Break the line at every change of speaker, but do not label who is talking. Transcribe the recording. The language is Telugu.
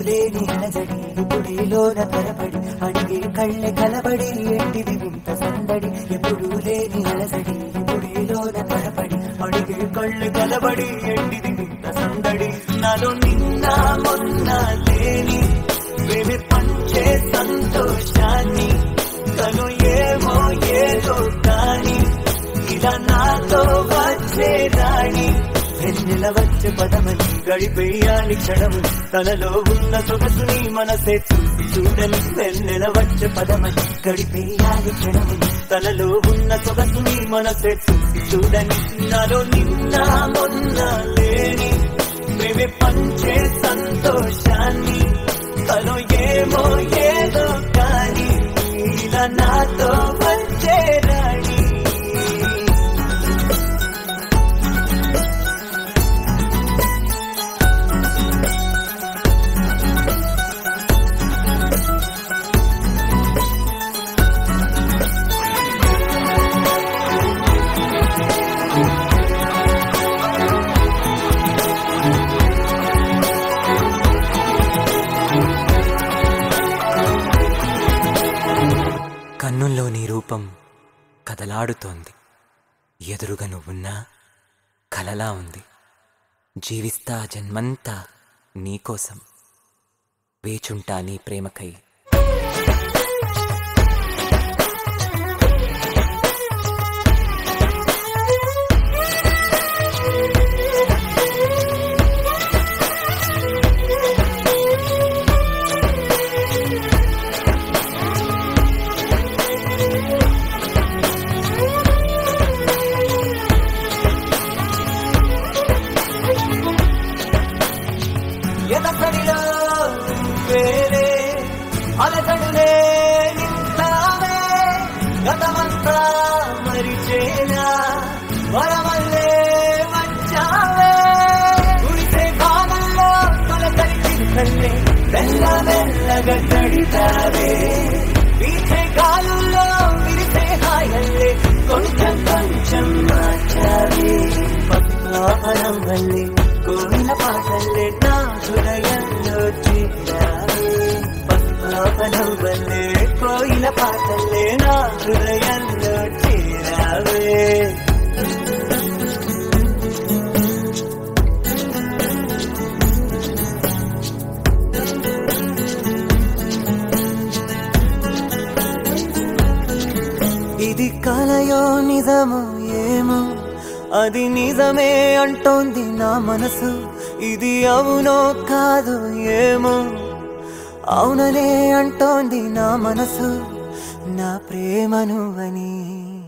లేని అలజడి ఇప్పుడేలోన త్వరపడి అడిగే కళ్ళె కలబడి ఎంటిది వింత సందడి ఎప్పుడు లేని అలజడి ఇప్పుడేలోన త్వరపడి అడిగే కళ్ళె కలబడి ఎంటిది వింత సందడి నాలో నిన్న మొన్న లేని వేవి పంచే సంతోషాన్ని తను ఏమో ఏదో కాని ఇలా నాతో వచ్చే రాణి వెన్నెల వచ్చే పదమని గడిపేయాలి క్షణము తనలో ఉన్న సొగసుని మనసే చూసి చూడని వెన్నెల వచ్చే పదమని గడిపేయాలి క్షణము తనలో ఉన్న సొగసుని మనసే చూసి చూడని నాలో నిన్న మొన్న లేని మేమే పంచే సంతోషాన్ని తను ఏమో ఏదో కాని ఇలా నాతో వచ్చే రాణి
కన్నుల్లో నీ రూపం కదలాడుతోంది ఎదురుగా నువ్వున్నా కలలా ఉంది జీవిస్తా జన్మంతా నీకోసం వేచుంటా నీ ప్రేమకై
ఎదసడిలో వేరే అలసడులే నింతావే గతమంతా మరిచేనా వరమల్లే వచ్చావే గుడిసే భాగంలో తొలకరి చిక్కల్లే మెల్ల మెల్లగా కడితావే వీచే గాలుల్లో విరిసే హాయల్లే కొంచెం కొంచెం మార్చావే పద్మావనం వల్లే కోయిల పాటల్లే నా హృదయంలో చేరావే పద్మావనం వల్లే కోయిల పాటల్లే నా హృదయంలో చేరావే ఇది కలయో నిజమో ఏమో అది నిజమే అంటోంది నా మనసు ఇది అవునో కాదు ఏమో అవుననే అంటోంది నా మనసు నా ప్రేమను అని